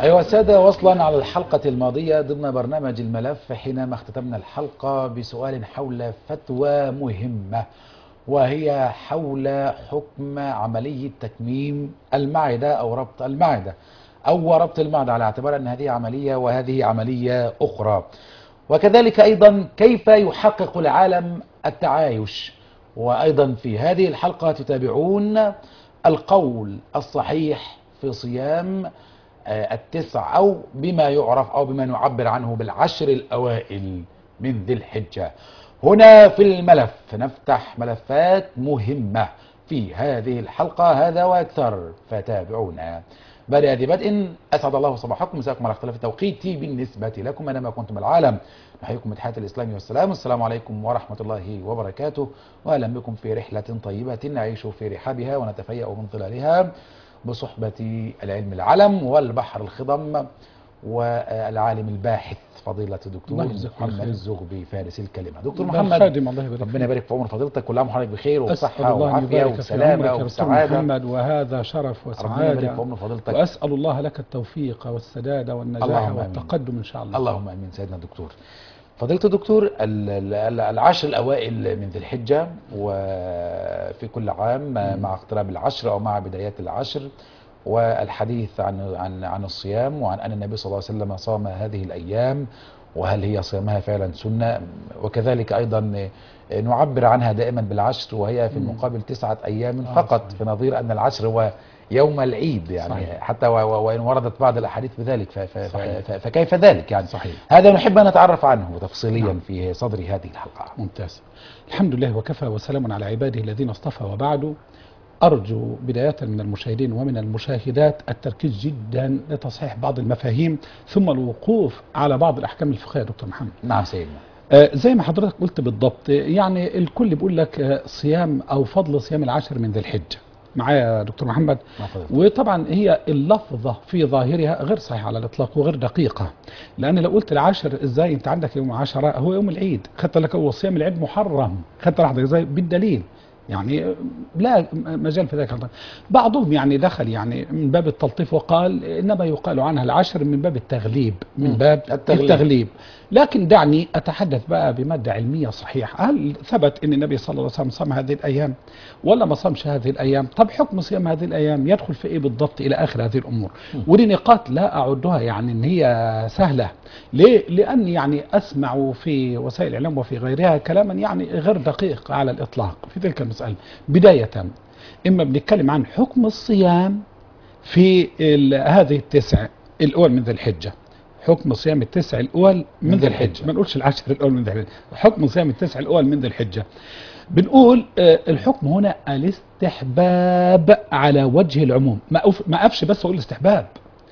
أيها السادة وصلا على الحلقة الماضية ضمن برنامج الملف حينما اختتمنا الحلقة بسؤال حول فتوى مهمة وهي حول حكم عملية تكميم المعدة أو ربط المعدة أو ربط المعدة على اعتبار أن هذه عملية وهذه عملية أخرى وكذلك أيضا كيف يحقق العالم التعايش وأيضا في هذه الحلقة تتابعون القول الصحيح في صيام آه، التسع أو بما يعرف أو بما نعبر عنه بالعشر الأوائل من ذي الحجة هنا في الملف نفتح ملفات مهمة في هذه الحلقة هذا وأكثر فتابعونا بعد هذه بدء أسعد الله صباحكم مساكم على اختلاف التوقيت بالنسبة لكم أينما كنتم العالم نحييكم بتحية الإسلام والسلام السلام عليكم ورحمة الله وبركاته وأهلا بكم في رحلة طيبة نعيش في رحابها ونتفيأ من ظلالها بصحبة العلم العلم والبحر الخضم والعالم الباحث فضيلة الدكتور الله يجزاك كل محمد خير. الزغبي فارس الكلمة دكتور الله محمد خادم الله يبارك ربنا يبارك في عمر فضيلتك كل عام وحضرتك بخير أسأل وصحة الله أن وعافية يبارك في وسلامة عمرك يا دكتور وسعادة محمد وهذا شرف ربنا يبارك في وسعادة عمر فضيلتك وأسأل الله لك التوفيق والسداد والنجاح اللهم آمين. والتقدم إن شاء الله اللهم امين سيدنا الدكتور فضيلة الدكتور ال- ال- العشر الاوائل من ذي الحجه وفي كل عام مع اقتراب العشر او مع بدايات العشر والحديث عن عن عن الصيام وعن ان النبي صلى الله عليه وسلم صام هذه الايام وهل هي صيامها فعلا سنه وكذلك ايضا نعبر عنها دائما بالعشر وهي في المقابل تسعه ايام آه، فقط صحيح. في نظير ان العشر هو يوم العيد يعني صحيح. حتى و- و- وان وردت بعض الاحاديث بذلك ف- ف- صحيح. ف- فكيف ذلك يعني صحيح هذا نحب أن نتعرف عنه تفصيليا نعم. في صدر هذه الحلقة ممتاز الحمد لله وكفى وسلام على عباده الذين اصطفى وبعد أرجو بداية من المشاهدين ومن المشاهدات التركيز جدا لتصحيح بعض المفاهيم ثم الوقوف على بعض الأحكام الفقهية يا دكتور محمد نعم سيدنا آه، زي ما حضرتك قلت بالضبط يعني الكل بيقول لك آه، صيام او فضل صيام العشر من ذي الحجه معايا يا دكتور محمد ما فضلت. وطبعا هي اللفظه في ظاهرها غير صحيحه على الاطلاق وغير دقيقه لان لو قلت العشر ازاي انت عندك يوم عشرة هو يوم العيد خدت لك هو صيام العيد محرم خدت لحظه ازاي بالدليل يعني لا مجال في ذلك بعضهم يعني دخل يعني من باب التلطيف وقال انما يقال عنها العشر من باب التغليب من مم. باب التغليب. التغليب, التغليب لكن دعني أتحدث بقى بمادة علمية صحيحة هل ثبت أن النبي صلى الله عليه وسلم صام هذه الأيام ولا ما صامش هذه الأيام طب حكم صيام هذه الأيام يدخل في إيه بالضبط إلى آخر هذه الأمور ودي نقاط لا أعدها يعني أن هي سهلة ليه؟ لأن يعني أسمع في وسائل الإعلام وفي غيرها كلاما يعني غير دقيق على الإطلاق في تلك المسألة بداية إما بنتكلم عن حكم الصيام في ال- هذه التسع الأول من ذي الحجة حكم صيام التسع الأول من ذي الحجة ما نقولش العشر الأول من ذي الحجة حكم صيام التسع الأول من ذي الحجة بنقول آه، الحكم هنا الاستحباب على وجه العموم ما أف- ما أفش بس أقول استحباب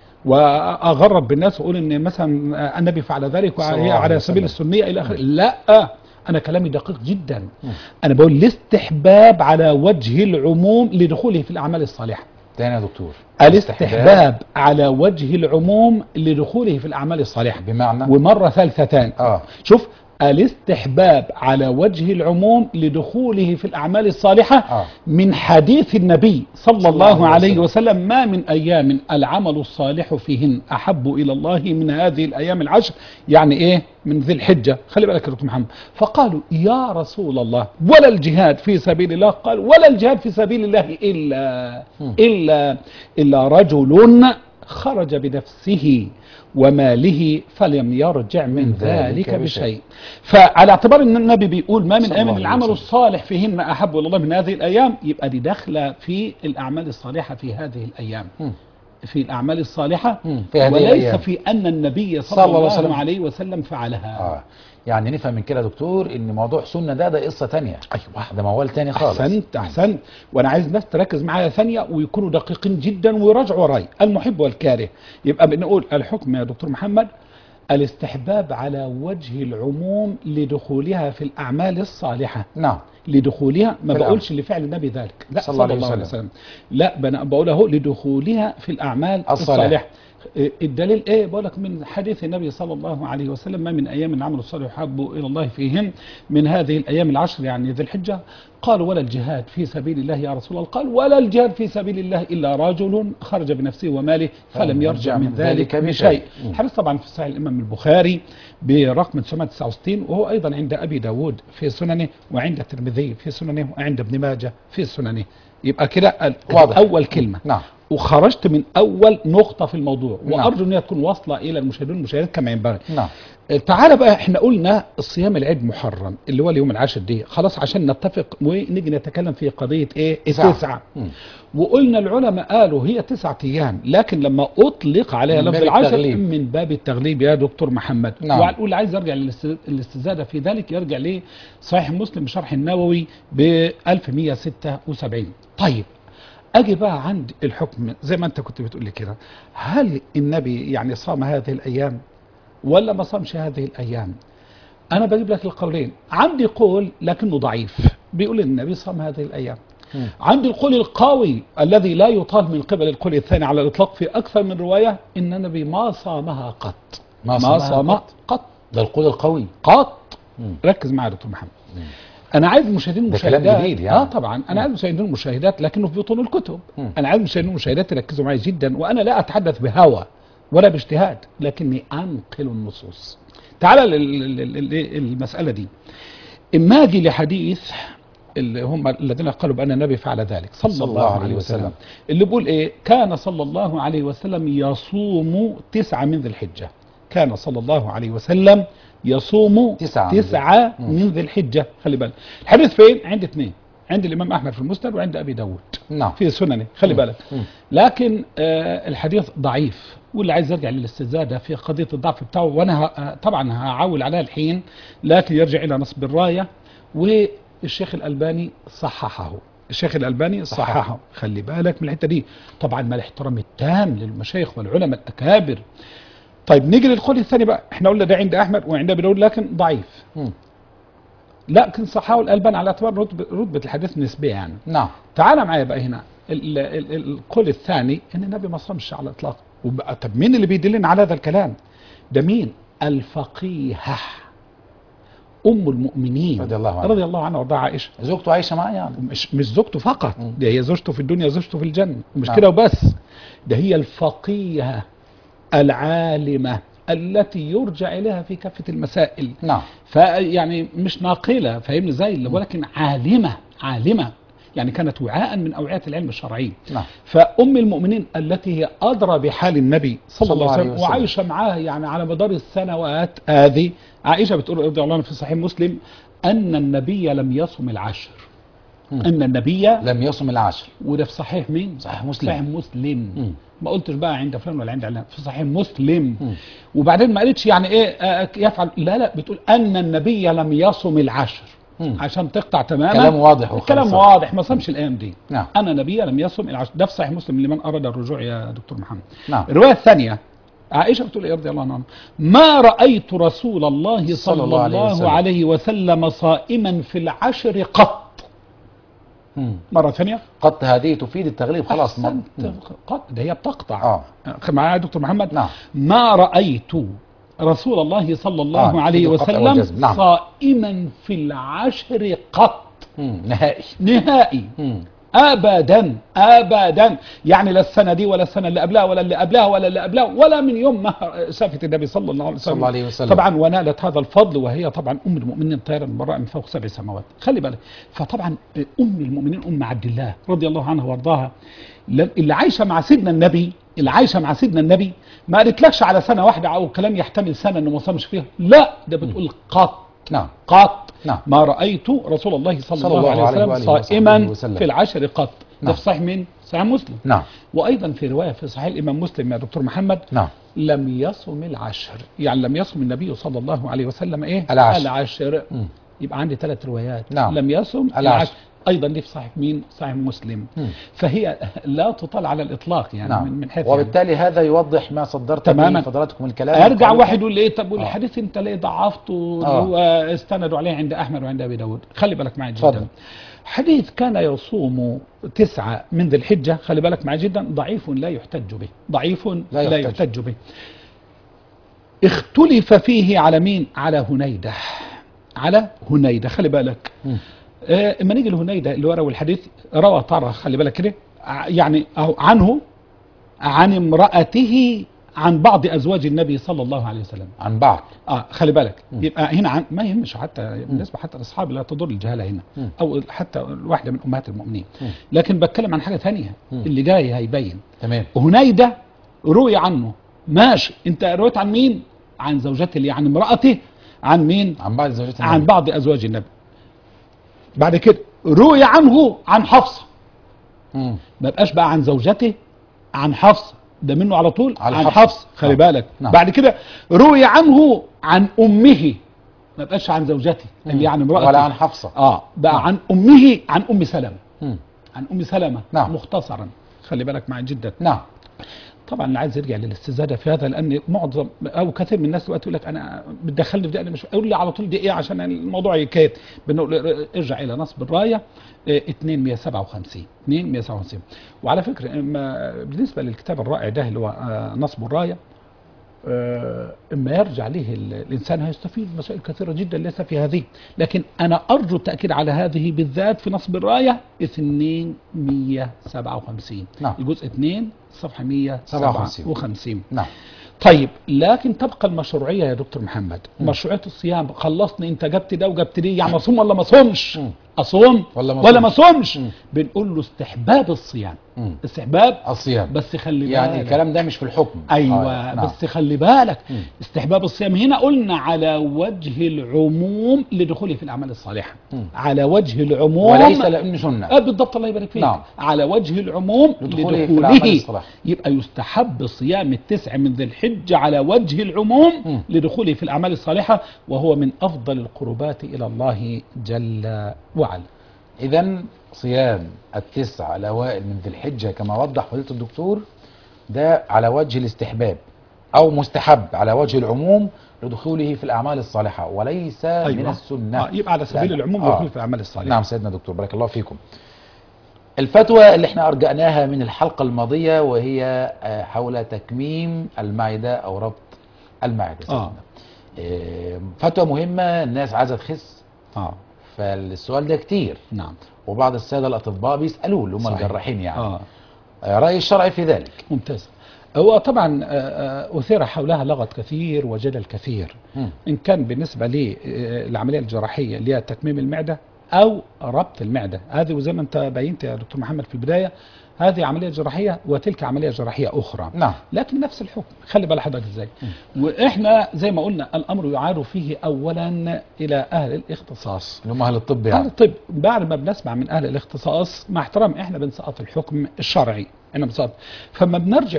وأغرب بالناس وأقول إن مثلا آه، النبي فعل ذلك صلى الله وهي عليه على وسلم. سبيل السنية إلى آخره لا أنا كلامي دقيق جدا أنا بقول الاستحباب على وجه العموم لدخوله في الأعمال الصالحة تاني يا دكتور الاستحباب على وجه العموم لدخوله في الأعمال الصالحة بمعنى ومرة ثالثة تاني اه شوف الاستحباب على وجه العموم لدخوله في الأعمال الصالحة آه. من حديث النبي صلى صلى الله الله عليه عليه وسلم ما من أيام العمل الصالح فيهن أحب إلى الله من هذه الأيام العشر يعني إيه من ذي الحجة خلي بالك يا دكتور محمد فقالوا يا رسول الله ولا الجهاد في سبيل الله قال ولا الجهاد في سبيل الله إلا مم. إلا إلا رجل خرج بنفسه وماله فلم يرجع من, من ذلك, ذلك بشيء بشيء. فعلى اعتبار ان النبي بيقول ما من صلى ايام الله عليه العمل وسلم. الصالح فيهن احب الى الله من هذه الايام يبقى دي داخله في الاعمال الصالحه في هذه الايام مم. في الاعمال الصالحه مم. في هذه وليس الأيام. في ان النبي صلى, صلى الله الله, عليه وسلم. عليه وسلم فعلها اه يعني نفهم من كده يا دكتور ان موضوع سنة ده ده قصة تانية ايوه ده موال تاني خالص احسنت احسنت وانا عايز الناس تركز معايا ثانيه ويكونوا دقيقين جدا ويراجعوا وراي المحب والكاره يبقى بنقول الحكم يا دكتور محمد الاستحباب على وجه العموم لدخولها في الاعمال الصالحه نعم لدخولها ما في بقولش لفعل النبي ذلك لا صلى صلى, الله الله عليه عليه وسلم لا بنا بقول اهو لدخولها في الاعمال الصالحة. الصالحه الدليل ايه بقول لك من حديث النبي صلى الله عليه وسلم ما من ايام عمل الصالح يحب الى الله فيهن من هذه الايام العشر يعني ذي الحجه قال ولا الجهاد في سبيل الله يا رسول الله قال ولا الجهاد في سبيل الله الا رجل خرج بنفسه وماله فلم يرجع من ذلك بشيء الحديث طبعا في صحيح الامام البخاري برقم 969 وهو ايضا عند ابي داود في سننه وعند الترمذي في سننه وعند ابن ماجه في سننه يبقى كده واضح. اول كلمه نعم وخرجت من اول نقطه في الموضوع نعم. وارجو ان هي تكون واصله الى المشاهدين والمشاهدات كما ينبغي نعم تعالى بقى احنا قلنا الصيام العيد محرم اللي هو اليوم العاشر دي خلاص عشان نتفق ونيجي نتكلم في قضيه ايه تسعة. التسعه مم. وقلنا العلماء قالوا هي تسعة ايام لكن لما اطلق عليها من لفظ باب العشر التغليب. من باب التغليب يا دكتور محمد نعم. واللي عايز يرجع للاستزاده في ذلك يرجع لصحيح مسلم شرح النووي ب 1176 طيب اجي بقى عند الحكم زي ما انت كنت بتقول لي كده هل النبي يعني صام هذه الايام ولا ما صامش هذه الايام انا بجيب لك القولين عندي قول لكنه ضعيف بيقول ان النبي صام هذه الايام مم. عندي القول القوي الذي لا يطال من قبل القول الثاني على الاطلاق في اكثر من روايه ان النبي ما صامها قط ما ما صامها صام قط. قط ده القول القوي قط مم. ركز معايا يا دكتور محمد مم. انا عايز المشاهدين ده كلام والمشاهدات جديد يعني. اه طبعا انا عايز المشاهدين والمشاهدات لكنه في بطون الكتب مم. انا عايز المشاهدين والمشاهدات يركزوا معي جدا وانا لا اتحدث بهوى ولا باجتهاد لكني انقل النصوص تعال لل- لل- لل- المساله دي اما اجي لحديث اللي هم الذين قالوا بان النبي فعل ذلك صلى, صلى الله عليه وسلم اللي بيقول ايه كان صلى الله عليه وسلم يصوم تسعة من ذي الحجة كان صلى الله عليه وسلم يصوم تسعة من ذي- تسعة مم. من ذي الحجة خلي بالك الحديث فين عند اثنين عند الامام احمد في المسند وعند ابي داود نعم في سننه خلي مم. بالك مم. لكن آه الحديث ضعيف واللي عايز يرجع للاستزادة في قضية الضعف بتاعه وانا ه- طبعا هعول عليها الحين لكن يرجع الى نصب الراية والشيخ الالباني صححه الشيخ الالباني صححه. صححه خلي بالك من الحته دي طبعا مع الاحترام التام للمشايخ والعلماء الاكابر طيب نيجي للقول الثاني بقى احنا قلنا ده عند احمد وعند ابي داود لكن ضعيف مم. لكن صححه الالباني على اعتبار رتبه رتبه الحديث نسبيه يعني نعم تعال معايا بقى هنا ال- ال- ال- القول الثاني ان النبي ما صامش على الاطلاق وبقى طب مين اللي بيدلنا على هذا الكلام ده مين الفقيهه ام المؤمنين رضي الله عنها. رضي الله عنها وارضاها عائشه زوجته عايشه معاه يعني مش مش زوجته فقط مم. ده هي زوجته في الدنيا زوجته في الجنه ومش نعم. كده وبس ده هي الفقيهه العالمه التي يرجع اليها في كافه المسائل نعم فيعني مش ناقله فاهمني ازاي ولكن عالمه عالمه يعني كانت وعاء من اوعيه العلم الشرعي نعم فام المؤمنين التي هي ادرى بحال النبي صلى, صلى الله عليه وسلم وسلم. وعايشه معاه يعني على مدار السنوات هذه عائشه بتقول رضي الله عنها في صحيح مسلم ان النبي لم يصم العشر مم. ان النبي لم يصم العشر وده في صحيح مين؟ صحيح مسلم. صحيح مسلم مم. ما قلتش بقى عند فلان ولا عند علان في صحيح مسلم مم. وبعدين ما قالتش يعني ايه آه، يفعل لا لا بتقول ان النبي لم يصم العشر مم. عشان تقطع تماما كلام واضح الكلام وخلصان. واضح ما صامش الايام دي نعم. ان النبي لم يصم العشر ده في صحيح مسلم لمن اراد الرجوع يا دكتور محمد نعم الروايه الثانيه عائشه بتقول ايه رضي الله عنها ما رايت رسول الله صلى, الله عليه وسلم, عليه وسلم صائما في العشر قط مم. مره ثانيه قط هذه تفيد التغليب خلاص ما- أحسنت. مم. قط ده هي بتقطع اه معايا يا دكتور محمد نعم. ما رأيت رسول الله صلى الله آه، عليه في القطع وسلم والجزم. نعم. صائما في العشر قط مم. نهائي نهائي مم. ابدا ابدا يعني لا السنه دي ولا السنه اللي قبلها ولا اللي قبلها ولا اللي قبلها ولا من يوم ما شافت النبي صلى الله عليه وسلم صلى الله عليه وسلم. طبعا ونالت هذا الفضل وهي طبعا ام المؤمنين طيرا براء من فوق سبع سماوات خلي بالك فطبعا ام المؤمنين ام عبد الله رضي الله عنها وارضاها اللي عايشه مع سيدنا النبي اللي عايشه مع سيدنا النبي ما قالتلكش على سنه واحده او كلام يحتمل سنه انه ما صامش فيها لا ده بتقول قط نعم قط نعم. ما رأيت رسول الله صلى, صلى الله الله عليه عليه وسلم وآله وصحبه صائما وسلم. في العشر قط ده نعم. في صحيح مين؟ صحيح مسلم نعم وأيضا في رواية في صحيح الإمام مسلم يا دكتور محمد نعم لم يصم العشر يعني لم يصم النبي صلى الله عليه وسلم إيه؟ العشر. العشر مم. يبقى عندي ثلاث روايات نعم. لم يصم العشر. العشر ايضا دي في صحيح مين صحيح مسلم مم. فهي لا تطال على الاطلاق يعني نعم من من حيث يعني. وبالتالي هذا يوضح ما صدرت تماما. به فضلاتكم الكلام ارجع قالوا- واحد يقول لي ايه طب آه. والحديث انت ليه ضعفته اللي آه. هو استندوا عليه عند احمد وعند ابي داود خلي بالك معي اتفضل. جدا حديث كان يصوم تسعة من ذي الحجة خلي بالك معي جدا ضعيف لا يحتج به ضعيف لا, لا لا يحتج. يحتج به اختلف فيه على مين على هنيدة على هنيدة خلي بالك مم. آه، اما نيجي لهنيدة اللي روى الحديث روى طرى خلي بالك كده ع- يعني أهو عنه عن امرأته عن بعض أزواج النبي صلى الله عليه وسلم عن بعض اه خلي بالك مم. يبقى هنا عن ما يهمش حتى بالنسبه حتى لاصحاب لا تضر الجهاله هنا مم. او حتى الواحده من امهات المؤمنين مم. لكن بتكلم عن حاجه ثانيه مم. اللي جاي هيبين تمام هنيده روي عنه ماشي انت رويت عن مين عن زوجته اللي عن امراته عن مين عن بعض زوجات عن النبي. بعض ازواج النبي بعد كده روي عنه عن حفصه مم. ما بقاش بقى عن زوجته عن حفص ده منه على طول على عن حفص. حفص خلي نعم. بالك نعم. بعد كده روي عنه عن امه ما بقاش عن زوجته اللي عن امرأته ولا عن حفصة اه بقى نعم. عن امه عن ام سلمة مم. عن ام سلمة نعم. مختصرا خلي بالك معي جدا نعم طبعا اللي عايز يرجع للاستزاده في هذا لان معظم او كثير من الناس دلوقتي يقول لك انا بتدخلني في ده انا مش قول لي على طول دي ايه عشان الموضوع يكاد بنقول ارجع الى نصب الرايه آه، 2157 2157 وعلى فكره اما بالنسبه للكتاب الرائع ده اللي هو آه، نصب الرايه آه، اما يرجع له ال- الانسان هيستفيد مسائل كثيره جدا ليس في هذه لكن انا ارجو التاكيد على هذه بالذات في نصب الرايه 2157 نعم. الجزء 2 صفحه 157 نعم طيب لكن تبقى المشروعيه يا دكتور محمد مشروعيه الصيام خلصني انت جبت ده وجبت دي يعني اصوم ولا ما اصومش مم. اصوم ولا ما ولا ما أصومش. اصومش مم. بنقول له استحباب الصيام مم. استحباب الصيام بس خلي يعني بالك الكلام ده مش في الحكم ايوه آه، نعم. بس خلي بالك مم. استحباب الصيام هنا قلنا على وجه العموم لدخوله في الاعمال الصالحه مم. على وجه العموم وليس لانه سنه آه بالضبط الله يبارك فيك نعم. على وجه العموم لدخوله لدخوله, في الأعمال الصالحة. يبقى يستحب صيام التسع من ذي الحجة على وجه العموم مم. لدخوله في الأعمال الصالحة وهو من أفضل القربات إلى الله جل وعلا اذا صيام التسع الاوائل من ذي الحجه كما وضح فضيله الدكتور ده على وجه الاستحباب او مستحب على وجه العموم لدخوله في الاعمال الصالحه وليس من السنه آه يبقى على سبيل لا. العموم آه. لدخوله في الأعمال الصالحة نعم سيدنا دكتور بارك الله فيكم الفتوى اللي احنا ارجعناها من الحلقه الماضيه وهي آه، حول تكميم المعده او ربط المعده سيدنا آه. آه، فتوى مهمه الناس عايزه تخس آه فالسؤال ده كتير نعم وبعض الساده الاطباء بيسالوه اللي هم صحيح. الجراحين يعني آه آه، راي الشرع في ذلك ممتاز هو طبعا آه، آه، أثير حولها لغط كثير وجدل كثير مم. إن كان بالنسبة للعملية الجراحية اللي هي تكميم المعدة أو ربط المعدة هذه وزي ما أنت بينت يا دكتور محمد في البداية هذه عملية جراحية وتلك عملية جراحية أخرى نعم لكن نفس الحكم خلي بال حضرتك ازاي واحنا زي ما قلنا الامر يعاد فيه اولا الى اهل الاختصاص اللي هم اهل الطب اهل يعني الطب بعد ما بنسمع من اهل الاختصاص مع احترام احنا بنسقط الحكم الشرعي احنا بنسقط فما بنرجع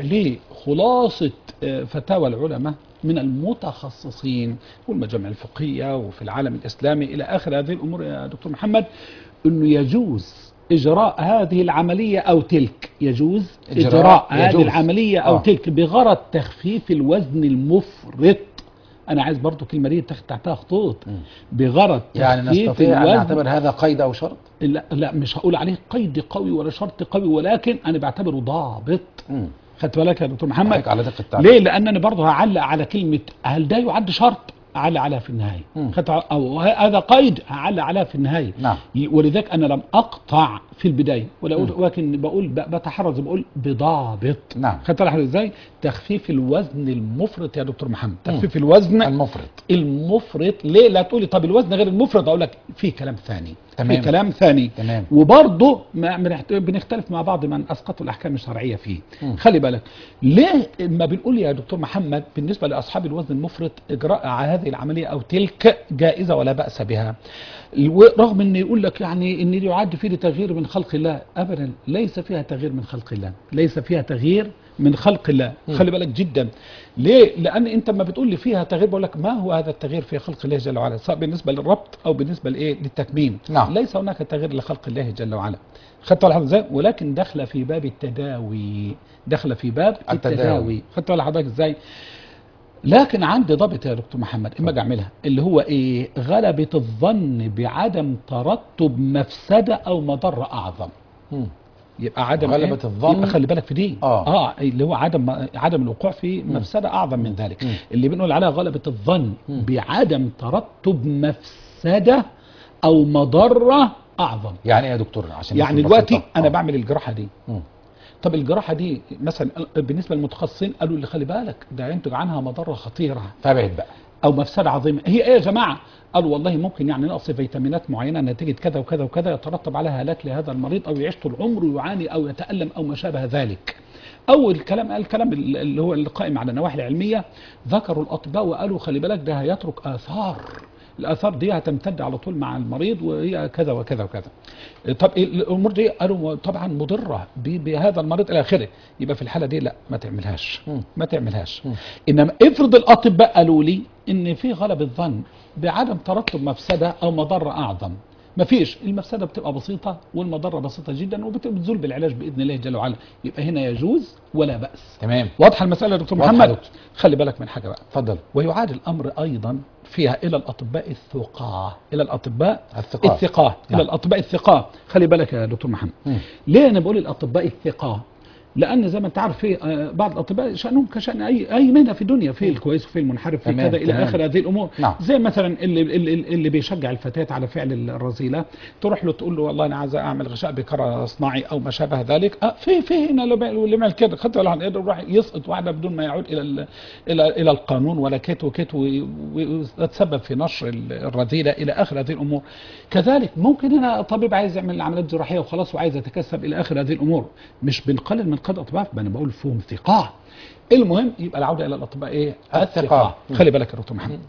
لخلاصه آه، فتاوى العلماء من المتخصصين والمجامع الفقهيه وفي العالم الاسلامي الى اخر هذه الامور يا دكتور محمد انه يجوز اجراء هذه العمليه او تلك يجوز إجراء اجراء, هذه يجوز. العمليه او آه. تلك بغرض تخفيف الوزن المفرط انا عايز برضو الكلمه دي تاخد تحتها خطوط مم. بغرض يعني تخفيف نستطيع ان الوزن نعتبر هذا قيد او شرط لا, لا مش هقول عليه قيد قوي ولا شرط قوي ولكن انا بعتبره ضابط مم. خدت بالك يا دكتور محمد عليك على دقه التعبير ليه لان انا برضه هعلق على كلمه هل ده يعد شرط اعلق عليها في النهايه مم. خدت ع- او هذا قيد هعلق عليها في النهايه نعم. ي- ولذلك انا لم اقطع في البدايه ولا مم. أقول- ولكن بقول ب- بتحرز بقول بضابط نعم. خدت بالك ازاي تخفيف الوزن المفرط يا دكتور محمد تخفيف الوزن المفرط المفرط ليه لا تقولي طب الوزن غير المفرط اقول لك في كلام ثاني تمام. في كلام ثاني تمام. وبرضه ما بنحت- بنختلف مع بعض من اسقطوا الاحكام الشرعيه فيه مم. خلي بالك ليه ما بنقول يا دكتور محمد بالنسبه لاصحاب الوزن المفرط اجراء هذه العمليه او تلك جائزه ولا باس بها رغم ان يقول لك يعني ان يعد فيه تغيير من خلق الله ابدا ليس فيها تغيير من خلق الله ليس فيها تغيير من خلق الله خلي بالك جدا ليه لان انت ما بتقول لي فيها تغيير بقول لك ما هو هذا التغيير في خلق الله جل وعلا سواء بالنسبه للربط او بالنسبه لايه للتكميم نعم. ليس هناك تغيير لخلق الله جل وعلا خدت بالك حضرتك ازاي ولكن دخل في باب التداوي دخل في باب التداوي. التداوي خدت بالك حضرتك ازاي لكن عندي ضابط يا دكتور محمد اما اجي اعملها اللي هو ايه غلبة الظن بعدم ترتب مفسدة او مضرة اعظم مم. يبقى عدم غلبة إيه؟ الظن. يبقى خلي بالك في دي آه. اه اللي هو عدم عدم الوقوع في مفسده اعظم من ذلك مم. اللي بنقول عليها غلبه الظن مم. بعدم ترتب مفسده او مضره اعظم يعني ايه يا دكتور عشان يعني نكون دلوقتي بسيطة. انا آه. بعمل الجراحه دي مم. طب الجراحه دي مثلا بالنسبه للمتخصصين قالوا لي خلي بالك ده ينتج عنها مضره خطيره فابعد بقى او مفسده عظيمه هي ايه يا جماعه قالوا والله ممكن يعني نقص فيتامينات معينه نتيجه كذا وكذا وكذا يترتب عليها هلاك لهذا المريض او يعيش طول عمره يعاني او يتالم او ما شابه ذلك اول كلام الكلام اللي هو القائم على النواحي العلميه ذكروا الاطباء وقالوا خلي بالك ده هيترك اثار الاثار دي هتمتد على طول مع المريض وهي كذا وكذا وكذا طب الامور دي قالوا طبعا مضره ب- بهذا المريض الى اخره يبقى في الحاله دي لا ما تعملهاش مم. ما تعملهاش مم. انما افرض الاطباء قالوا لي ان في غلب الظن بعدم ترتب مفسده او مضره اعظم مفيش المفسده بتبقى بسيطه والمضره بسيطه جدا وبتزول بالعلاج باذن الله جل وعلا يبقى هنا يجوز ولا باس تمام واضحه المساله يا دكتور واضحة يا محمد دكتور. خلي بالك من حاجه بقى اتفضل ويعاد الامر ايضا فيها الى الاطباء الثقاه الى الاطباء الثقات. الثقاه نعم. الى الاطباء الثقاه خلي بالك يا دكتور محمد مم. ليه انا بقول الاطباء الثقاه لان زي ما انت عارف في آه، بعض الاطباء شانهم كشان اي اي مهنه في الدنيا في الكويس وفي المنحرف في تمام، كذا الى تمام. اخر هذه الامور نعم. زي مثلا اللي اللي, اللي بيشجع الفتاه على فعل الرذيله تروح له تقول له والله انا عايز اعمل غشاء بكره صناعي او ما شابه ذلك آه في في هنا اللي بي- اللي بيعمل كده خدت بالك يروح يسقط واحده بدون ما يعود الى ال- الى الى القانون ولا كت وكت و- و- ويتسبب في نشر ال- الرذيله الى اخر هذه الامور كذلك ممكن هنا طبيب عايز يعمل عمليات جراحيه وخلاص وعايز يتكسب الى اخر هذه الامور مش بنقلل من قدر الاطباء ما انا بقول فيهم ثقه المهم يبقى العوده الى الاطباء ايه الثقة. خلي بالك يا دكتور محمد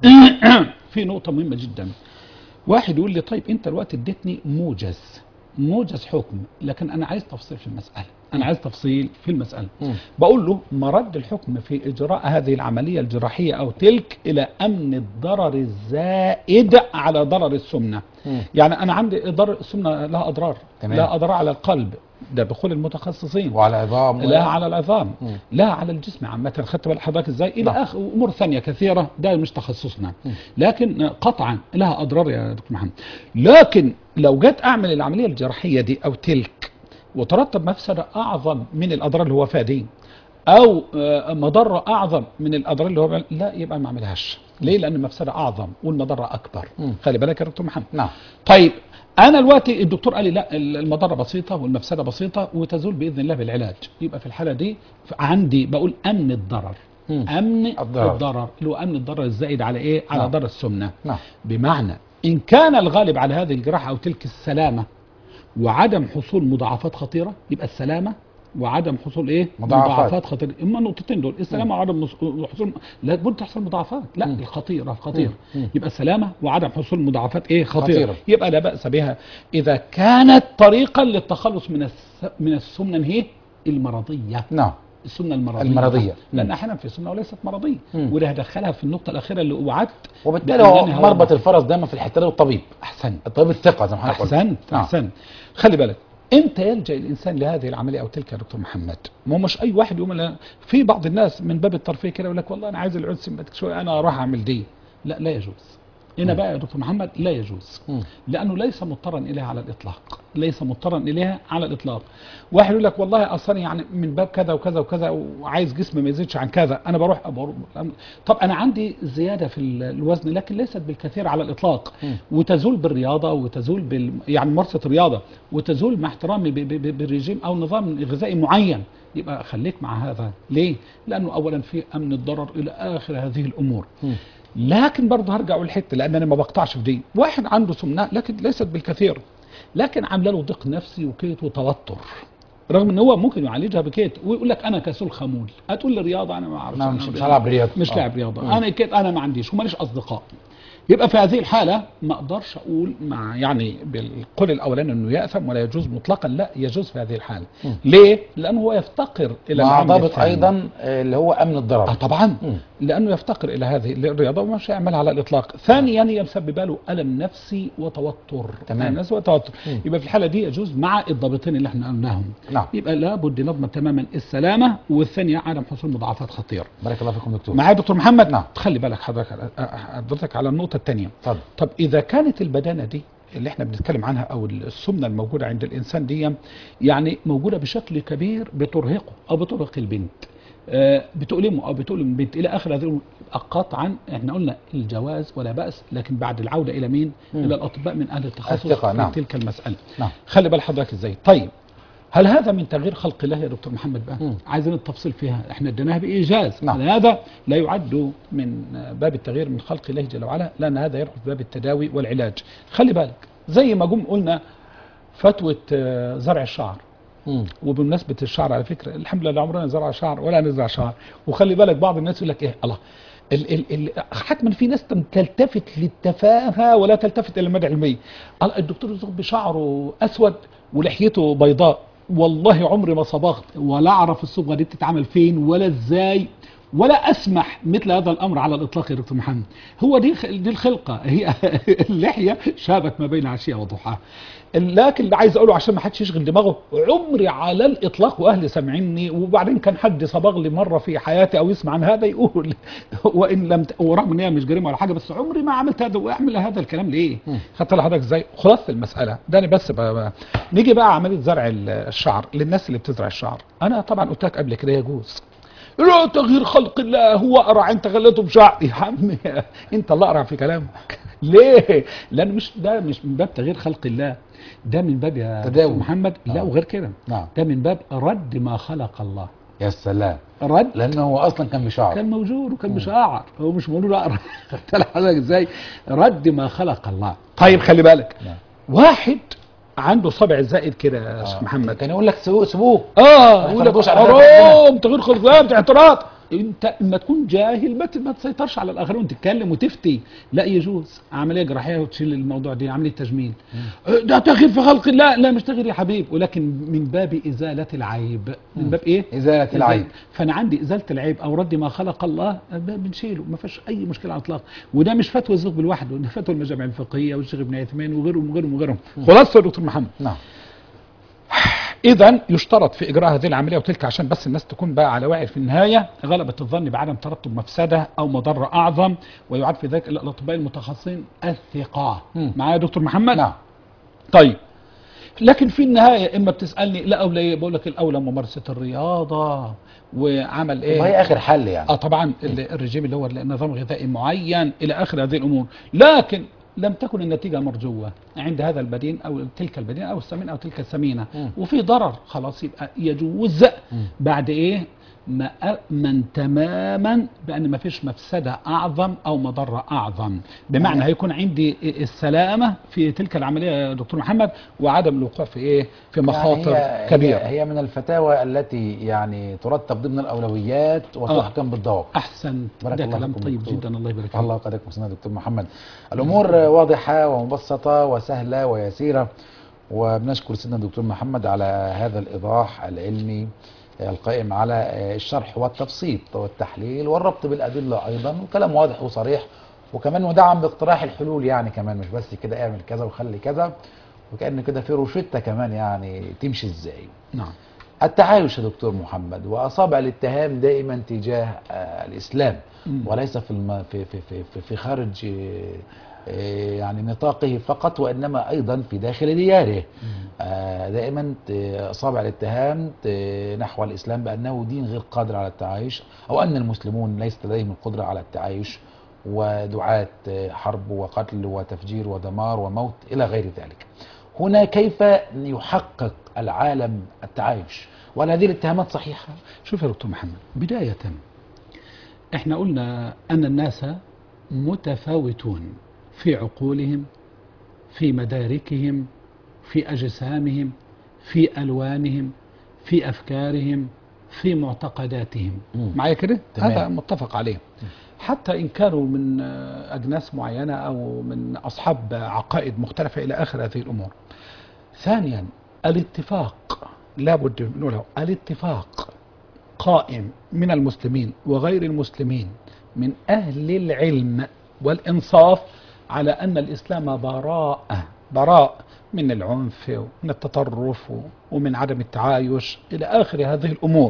في نقطه مهمه جدا واحد يقول لي طيب انت الوقت اديتني موجز موجز حكم لكن انا عايز تفصيل في المساله انا عايز تفصيل في المساله مم. بقول له مرد الحكم في اجراء هذه العمليه الجراحيه او تلك الى امن الضرر الزائد على ضرر السمنه مم. يعني انا عندي ضرر السمنه لها اضرار تمام. لها اضرار على القلب ده بقول المتخصصين وعلى عظام لا على العظام مم. لا على الجسم عامة خدت بال حضرتك ازاي الى نعم. اخر امور ثانيه كثيره ده مش تخصصنا مم. لكن قطعا لها اضرار يا دكتور محمد لكن لو جيت اعمل العمليه الجراحيه دي او تلك وترتب مفسده اعظم من الاضرار اللي هو فيها دي او آه، مضره اعظم من الاضرار اللي هو بيعمل- لا يبقى ما اعملهاش ليه لان المفسده اعظم والمضره اكبر مم. خلي بالك يا دكتور محمد نعم طيب انا دلوقتي الدكتور قال لي لا المضره بسيطه والمفسده بسيطه وتزول باذن الله بالعلاج يبقى في الحاله دي عندي بقول امن الضرر مم. امن الضرر. الضرر, الضرر اللي هو امن الضرر الزائد على ايه على نعم. ضرر السمنه نعم بمعنى ان كان الغالب على هذه الجراحه او تلك السلامه وعدم حصول مضاعفات خطيره يبقى السلامه وعدم حصول ايه مضاعفات. خطيره اما النقطتين دول السلامه وعدم مص- حصول لا بد تحصل مضاعفات لا مم. الخطيره خطيره مم. مم. يبقى السلامه وعدم حصول مضاعفات ايه خطيره, خطيرة. يبقى لا باس بها اذا كانت طريقا للتخلص من الس... من السمنه هي المرضيه نعم السمنه المرضيه المرضية. لان مم. احيانا في سمنه وليست مرضيه مم. وده هدخلها في النقطه الاخيره اللي وعدت وبالتالي هو بأنني مربط الفرس دايما في الحته دي والطبيب احسنت الطبيب الثقه زي ما حضرتك قلت احسنت نعم. احسنت خلي بالك امتى يلجا الانسان لهذه العمليه او تلك يا دكتور محمد؟ ما هو مش اي واحد يقول لا في بعض الناس من باب الترفيه كده يقول لك والله انا عايز العود سمباتيك شويه انا اروح اعمل دي لا لا يجوز هنا مم. بقى يا دكتور محمد لا يجوز مم. لانه ليس مضطرا اليها على الاطلاق ليس مضطرا اليها على الاطلاق واحد يقول لك والله اصلا يعني من باب كذا وكذا وكذا وعايز جسمي ما يزيدش عن كذا انا بروح بروح- طب انا عندي زياده في ال- الوزن لكن ليست بالكثير على الاطلاق مم. وتزول بالرياضه وتزول بال يعني ممارسه الرياضه وتزول مع احترامي ب- ب- ب- بالرجيم او نظام غذائي معين يبقى خليك مع هذا ليه؟ لانه اولا في امن الضرر الى اخر هذه الامور مم. لكن برضه هرجع اقول حته لان انا ما بقطعش في دي واحد عنده سمنه لكن ليست بالكثير لكن عامله له ضيق نفسي وكيت وتوتر رغم ان هو ممكن يعالجها بكيت ويقول لك انا كسول خمول هتقول لي رياضه انا ما اعرفش نعم، أنا مش- مش رياضة. هلعب رياضة. مش آه. لاعب رياضه مم. انا كده انا ما عنديش وماليش اصدقاء يبقى في هذه الحالة ما اقدرش اقول مع يعني بالقول الاولاني انه ياثم ولا يجوز مطلقا لا يجوز في هذه الحالة مم. ليه؟ لانه هو يفتقر الى مع العمل ضابط الثاني. ايضا آه، اللي هو امن اه الضرر طبعا مم. لانه يفتقر الى هذه الرياضه ومش يعملها على الاطلاق ثانيا هي مسببه له الم نفسي وتوتر تمام. الم نفسي وتوتر مم. يبقى في الحاله دي يجوز مع الضابطين اللي احنا قلناهم نعم يبقى لابد نضمن تماما السلامه والثانيه عدم حصول مضاعفات خطيره بارك الله فيكم دكتور معايا دكتور محمد نعم. تخلي بالك حضرتك على- حضرتك على النقطه الثانيه اتفضل طب اذا كانت البدانه دي اللي احنا بنتكلم عنها او السمنه الموجوده عند الانسان دي يعني موجوده بشكل كبير بترهقه او بترهق البنت آه، بتؤلمه او بتؤلم البنت الى اخر هذه الأمور. قطعا احنا قلنا الجواز ولا باس لكن بعد العوده الى مين؟ مم. الى الاطباء من اهل التخصص الثقة، في نعم. تلك المساله. نعم خلي بال حضرتك ازاي؟ طيب هل هذا من تغيير خلق الله يا دكتور محمد بقى؟ مم. عايزين التفصيل فيها، احنا اديناها بايجاز، نعم. هذا لا يعد من باب التغيير من خلق الله جل وعلا، لان هذا يدخل في باب التداوي والعلاج. خلي بالك زي ما جم قلنا فتوى آه، زرع الشعر مم. وبمناسبه الشعر على فكره الحمد لله عمرنا زرع شعر ولا نزرع شعر وخلي بالك بعض الناس يقول لك ايه الله ال ال ال حتما في ناس تم- تلتفت للتفاهه ولا تلتفت الى المدى العلمي الله الدكتور يصب بشعره اسود ولحيته بيضاء والله عمري ما صبغت ولا اعرف الصبغه دي بتتعمل فين ولا ازاي ولا اسمح مثل هذا الامر على الاطلاق يا دكتور محمد هو دي دي الخلقه هي اللحيه شابت ما بين عشيه وضحاها لكن اللي عايز اقوله عشان ما حدش يشغل دماغه عمري على الاطلاق واهلي سامعيني وبعدين كان حد صبغ لي مره في حياتي او يسمع عن هذا يقول وان لم ت... ورغم ان هي مش جريمه ولا حاجه بس عمري ما عملت هذا واعمل هذا الكلام ليه؟ مم. خدت لحضرتك ازاي؟ خلاصه المساله ده انا بس بقى بقى. نيجي بقى عمليه زرع ال- الشعر للناس اللي بتزرع الشعر انا طبعا قلت لك قبل كده يجوز لا تغيير خلق الله هو قرع انت خليته بشعر يا عم انت اللي اقرع في كلامك ليه؟ لان مش ده مش من باب تغيير خلق الله ده من باب يا تداوي. دكتور محمد لا آه. وغير كده نعم ده من باب رد ما خلق الله يا سلام رد لانه هو اصلا كان بشعر كان موجود وكان مشاعر هو مش مولود اقرا خدت بالك حضرتك ازاي رد ما خلق الله طيب خلي بالك نعم. واحد عنده صبع زائد كده يا آه. شيخ محمد كان يقول لك سيبوه سيبوه اه ما يقول لك يخرجوش على حرام تغيير خلق الله بتاع اعتراض انت اما تكون جاهل ما ت- ما تسيطرش على الاخرين وتتكلم وتفتي لا يجوز عمليه جراحيه وتشيل الموضوع دي عمليه تجميل آه، ده تغيير في خلق الله لا مش تغيير يا حبيب ولكن من باب ازاله العيب من باب ايه ازاله العيب فانا عندي ازاله العيب او رد ما خلق الله ب- بنشيله ما فيش اي مشكله على الاطلاق وده مش فتوى الزوج لوحده ده فتوى المجامع الفقهيه والشيخ ابن عثمان وغيرهم وغيرهم وغيرهم خلاص يا دكتور محمد نعم اذا يشترط في اجراء هذه العمليه وتلك عشان بس الناس تكون بقى على وعي في النهايه غلبه الظن بعدم ترتب مفسده او مضره اعظم ويعد في ذلك الاطباء المتخصصين الثقه مم. معايا يا دكتور محمد نعم طيب لكن في النهايه اما بتسالني لا اولى إيه؟ بقول لك الاولى ممارسه الرياضه وعمل ايه وهي اخر حل يعني اه طبعا ال- الرجيم اللي هو النظام الغذائي معين الى اخر هذه الامور لكن لم تكن النتيجه مرجوه عند هذا البدين او تلك البدين او السمين او تلك السمينه مم. وفي ضرر خلاص يبقى يجوز مم. بعد ايه ما أأمن تماما بأن ما فيش مفسدة أعظم أو مضرة أعظم بمعنى يعني- هيكون عندي السلامة في تلك العملية يا دكتور محمد وعدم الوقوع في إيه في مخاطر يعني هي كبيرة هي, هي من الفتاوى التي يعني ترتب ضمن الاولويات وتحكم بالضوابط أحسن بارك ده الله كلام فيكم طيب دكتور. جدا الله يبارك فيك الله قدركم سنة دكتور محمد الأمور واضحة ومبسطة وسهلة ويسيرة وبنشكر سيدنا الدكتور محمد على هذا الإيضاح العلمي القائم على الشرح والتبسيط والتحليل والربط بالأدلة أيضا وكلام واضح وصريح وكمان مدعم باقتراح الحلول يعني كمان مش بس كده اعمل كذا وخلي كذا وكأن كده في روشتة كمان يعني تمشي ازاي نعم التعايش يا دكتور محمد واصابع الاتهام دائما تجاه آه، الاسلام مم. وليس في الم... في في في في, في خارج آه، آه، يعني نطاقه فقط وانما ايضا في داخل دياره آه، دائما ت- اصابع الاتهام ت- نحو الاسلام بانه دين غير قادر على التعايش او ان المسلمون ليس لديهم القدره على التعايش ودعاة آه، حرب وقتل وتفجير ودمار وموت الى غير ذلك. هنا كيف يحقق العالم التعايش؟ وهل هذه الاتهامات صحيحه؟ شوف يا دكتور محمد بداية احنا قلنا أن الناس متفاوتون في عقولهم في مداركهم في أجسامهم في ألوانهم في أفكارهم في معتقداتهم مم. معايا كده تمام. هذا متفق عليه حتى إن كانوا من آه، أجناس معينة أو من أصحاب عقائد مختلفة إلى آخر هذه الأمور ثانيا الاتفاق لابد من له الاتفاق قائم من المسلمين وغير المسلمين من أهل العلم والإنصاف على أن الإسلام براءة براء من العنف ومن التطرف ومن عدم التعايش إلى آخر هذه الأمور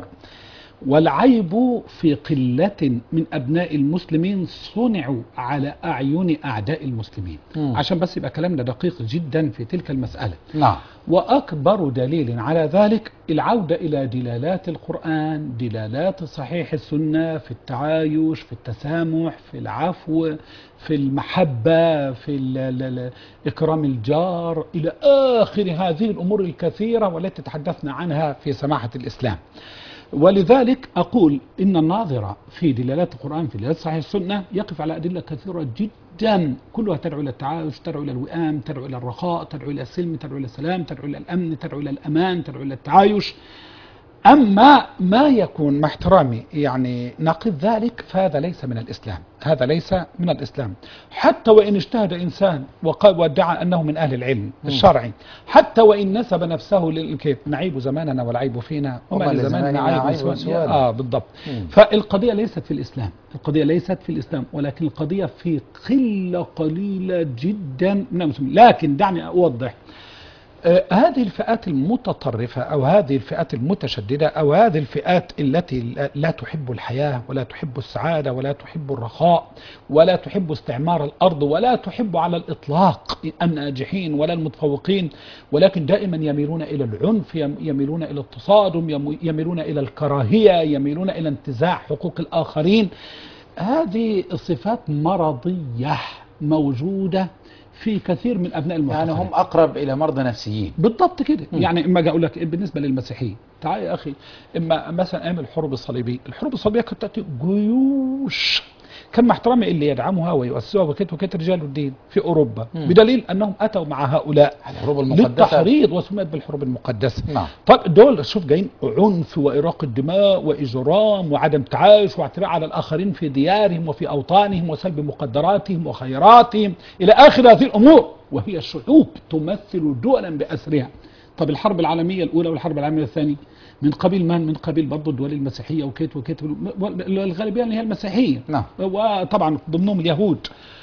والعيب في قلة من أبناء المسلمين صنعوا على أعين أعداء المسلمين مم. عشان بس يبقى كلامنا دقيق جدا في تلك المسألة نعم وأكبر دليل على ذلك العودة إلى دلالات القرآن دلالات صحيح السنة في التعايش في التسامح في العفو في المحبة في ال- ال- ال- إكرام الجار إلى آخر هذه الأمور الكثيرة والتي تحدثنا عنها في سماحة الإسلام ولذلك أقول إن الناظر في دلالات القرآن في دلالات صحيح السنة يقف على أدلة كثيرة جدا كلها تدعو إلى التعايش تدعو إلى الوئام تدعو إلى الرخاء تدعو إلى السلم تدعو إلى السلام تدعو إلى الأمن تدعو إلى الأمان تدعو إلى التعايش أما ما يكون مع احترامي يعني نقيض ذلك فهذا ليس من الإسلام هذا ليس من الإسلام حتى وإن اجتهد إنسان وقال وادعى أنه من أهل العلم الشرعي حتى وإن نسب نفسه للكيف نعيب زماننا والعيب فينا وما وما لزماننا لزماننا عيب عيب سوانا سوانا. آه بالضبط مم. فالقضية ليست في الإسلام القضية ليست في الإسلام ولكن القضية في قلة قليلة جدا من المسلمين لكن دعني أوضح آه، هذه الفئات المتطرفة أو هذه الفئات المتشددة أو هذه الفئات التي لا- لا تحب الحياة ولا تحب السعادة ولا تحب الرخاء ولا تحب استعمار الأرض ولا تحب على الإطلاق الناجحين ولا المتفوقين ولكن دائما يميلون إلى العنف يم- يميلون إلى التصادم يم- يميلون إلى الكراهية يميلون إلى انتزاع حقوق الآخرين هذه صفات مرضية موجودة في كثير من أبناء المعتقلين يعني هم أقرب إلى مرضى نفسيين بالضبط كده مم. يعني اما اجي اقول لك بالنسبه للمسيحيه تعال يا اخي اما مثلا ايام الحروب الصليبيه الحروب الصليبيه كانت تاتي جيوش كان مع احترامي اللي يدعمها ويؤسسها وكت وكت رجال الدين في اوروبا مم. بدليل انهم اتوا مع هؤلاء الحروب المقدسة للتحريض وسميت بالحروب المقدسه نعم طب دول شوف جايين عنف واراق الدماء واجرام وعدم تعايش واعتداء على الاخرين في ديارهم وفي اوطانهم وسلب مقدراتهم وخيراتهم الى اخر هذه الامور وهي الشعوب تمثل دولا باسرها طب الحرب العالميه الاولى والحرب العالميه الثانيه من قبيل من من قبيل برضه الدول المسيحيه وكيت وكيت والغالبيه اللي هي المسيحيه نعم وطبعا ضمنهم اليهود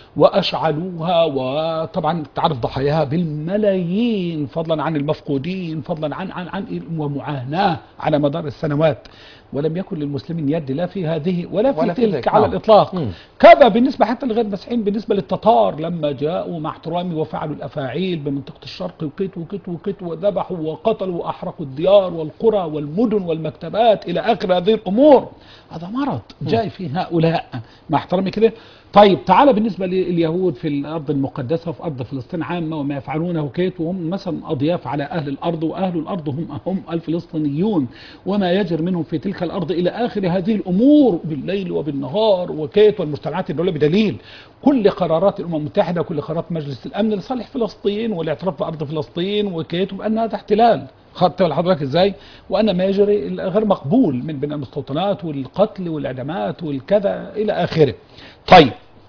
واشعلوها وطبعا تعرف ضحاياها بالملايين فضلا عن المفقودين فضلا عن عن عن ومعاناه على مدار السنوات ولم يكن للمسلمين يد لا في هذه ولا في ولا في تلك ذلك، على نعم. الاطلاق مم. كذا بالنسبه حتى لغير المسيحيين بالنسبه للتتار لما جاءوا مع احترامي وفعلوا الافاعيل بمنطقه الشرق وكت وكت وكت وذبحوا وقتلوا واحرقوا الديار والقرى والمدن والمكتبات الى اخر هذه الامور هذا مرض جاي في هؤلاء مع احترامي كده طيب تعالى بالنسبه لليهود في الارض المقدسه وفي ارض فلسطين عامه وما يفعلونه كيت وهم مثلا اضياف على اهل الارض واهل الارض هم هم الفلسطينيون وما يجري منهم في تلك الارض الى اخر هذه الامور بالليل وبالنهار وكيت والمجتمعات الدوليه بدليل كل قرارات الامم المتحده كل قرارات مجلس الامن لصالح فلسطين والاعتراف بارض فلسطين وكيت وان هذا احتلال خدت بالك حضرتك ازاي وان ما يجري غير مقبول من بين المستوطنات والقتل والاعدامات والكذا الى اخره طيب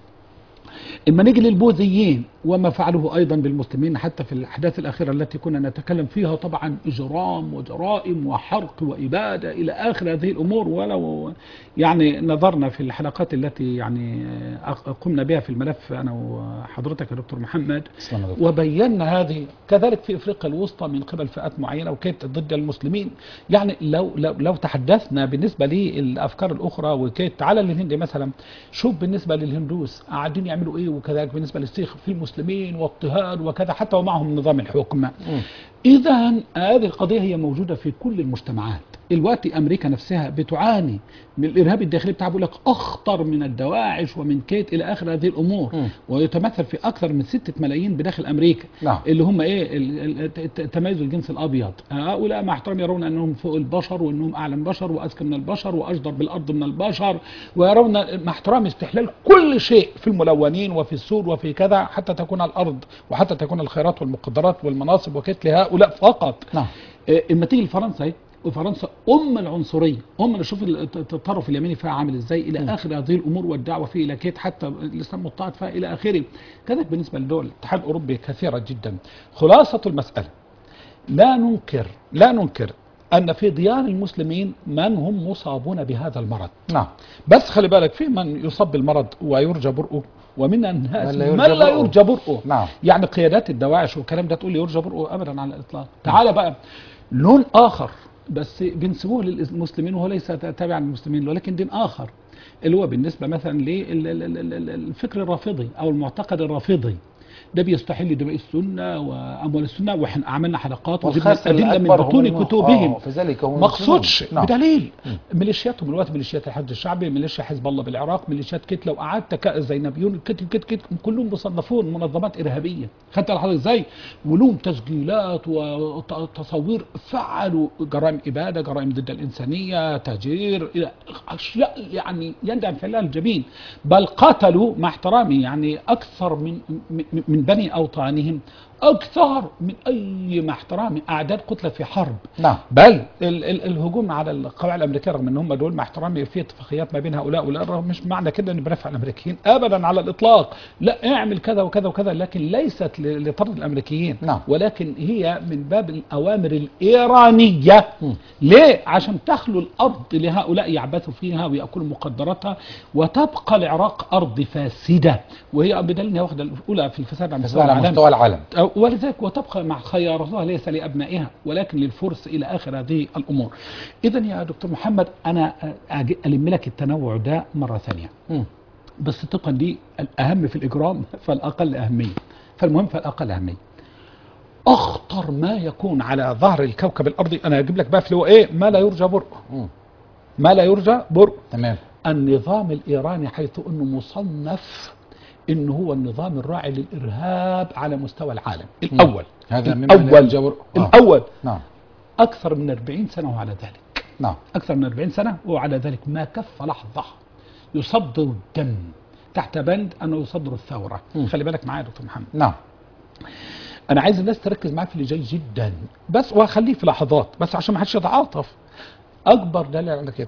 اما نيجي للبوذيين وما فعله ايضا بالمسلمين حتى في الاحداث الاخيره التي كنا نتكلم فيها طبعا اجرام وجرائم وحرق واباده الى اخر هذه الامور ولو يعني نظرنا في الحلقات التي يعني أق- قمنا بها في الملف انا وحضرتك يا دكتور محمد تسلم يا دكتور. وبينا هذه كذلك في افريقيا الوسطى من قبل فئات معينه وكيف ضد المسلمين يعني لو لو, لو تحدثنا بالنسبه للافكار الاخرى وكيف تعالى للهند مثلا شوف بالنسبه للهندوس قاعدين يعملوا ايه وكذلك بالنسبه للسيخ في المسلمين واضطهاد وكذا حتى ومعهم نظام الحكم مم. اذا هذه القضيه هي موجوده في كل المجتمعات الوقت امريكا نفسها بتعاني من الارهاب الداخلي بتاعها بيقول لك اخطر من الدواعش ومن كيت الى اخر هذه الامور مم. ويتمثل في اكثر من ستة ملايين بداخل امريكا نعم اللي هم ايه ال- ال- الت- تميز الجنس الابيض هؤلاء مع احترام يرون انهم فوق البشر وانهم اعلى من البشر واذكى من البشر واجدر بالارض من البشر ويرون مع احترام استحلال كل شيء في الملونين وفي السود وفي كذا حتى تكون الارض وحتى تكون الخيرات والمقدرات والمناصب وكيت لهؤلاء فقط نعم آه، اما تيجي لفرنسا اهي، وفرنسا ام العنصريه ام شوف الت- التطرف اليميني فيها عامل ازاي الى اخر هذه الامور والدعوه فيه الى كيت حتى الاسلام مضطهد فيها الى اخره كذلك بالنسبه لدول الاتحاد الاوروبي كثيره جدا خلاصه المساله لا ننكر لا ننكر ان في ديار المسلمين من هم مصابون بهذا المرض نعم بس خلي بالك في من يصاب بالمرض ويرجى برؤه ومن الناس من لا من يرجى لا برؤه. يرجى برؤه نعم. يعني قيادات الدواعش والكلام ده تقول لي يرجى برؤه ابدا على الاطلاق تعال بقى لون اخر بس بنسبوه للمسلمين وهو ليس تابعا للمسلمين ولكن دين اخر اللي هو بالنسبه مثلا للفكر الرافضي او المعتقد الرافضي ده بيستحل دماء السنه واموال السنه واحنا عملنا حلقات وجبنا والخاسر ادله من الأكبر هم بطون الم- كتبهم آه، فذلك هم مقصودش المسلمون. نعم. بدليل ميليشياتهم الوقت ميليشيات الحج الشعبي ميليشيا حزب الله بالعراق ميليشيات كت لو قعدت ك- الزينبيون كت كت كت كلهم مصنفون منظمات ارهابيه خدت على حضرتك ازاي ولهم تسجيلات وتصوير فعلوا جرائم اباده جرائم ضد الانسانيه تهجير الى اشياء يعني يندم فعلها الجبين بل قتلوا مع احترامي يعني اكثر من من- من بني اوطانهم اكثر من اي مع احترامي اعداد قتلى في حرب نعم بل ال ال الهجوم على القواعد الامريكيه رغم ان هم دول مع احترامي في اتفاقيات ما بين هؤلاء والآخر مش معنى كده ان بنفع الامريكيين ابدا على الاطلاق لا اعمل كذا وكذا وكذا لكن ليست ل- لطرد الامريكيين نعم. ولكن هي من باب الاوامر الايرانيه ليه عشان تخلو الارض لهؤلاء يعبثوا فيها وياكلوا مقدراتها وتبقى العراق ارض فاسده وهي بدليل انها واخده الاولى في الفساد على مستوى على العالم مستوى العالم ولذلك وتبقى مع خياراتها ليس لابنائها ولكن للفرس الى اخر هذه الامور. اذا يا دكتور محمد انا أجي الم لك التنوع ده مره ثانيه. مم. بس طبقا دي الاهم في الاجرام فالاقل اهميه. فالمهم فالاقل اهميه. اخطر ما يكون على ظهر الكوكب الارضي انا اجيب لك بقى في اللي هو ايه ما لا يرجى برؤه. مم. ما لا يرجى برؤه. تمام النظام الإيراني حيث أنه مصنف أنه هو النظام الراعي للإرهاب على مستوى العالم الأول هذا مما لا الأول يرجى برؤه. آه. الأول نعم أكثر من 40 سنة وعلى ذلك نعم أكثر من 40 سنة وعلى ذلك ما كف لحظة يصدر الدم تحت بند أنه يصدر الثورة مم. خلي بالك معايا يا دكتور محمد نعم أنا عايز الناس تركز معاك في اللي جاي جدا بس وهخليه في لحظات بس عشان ما حدش يتعاطف أكبر دليل على كده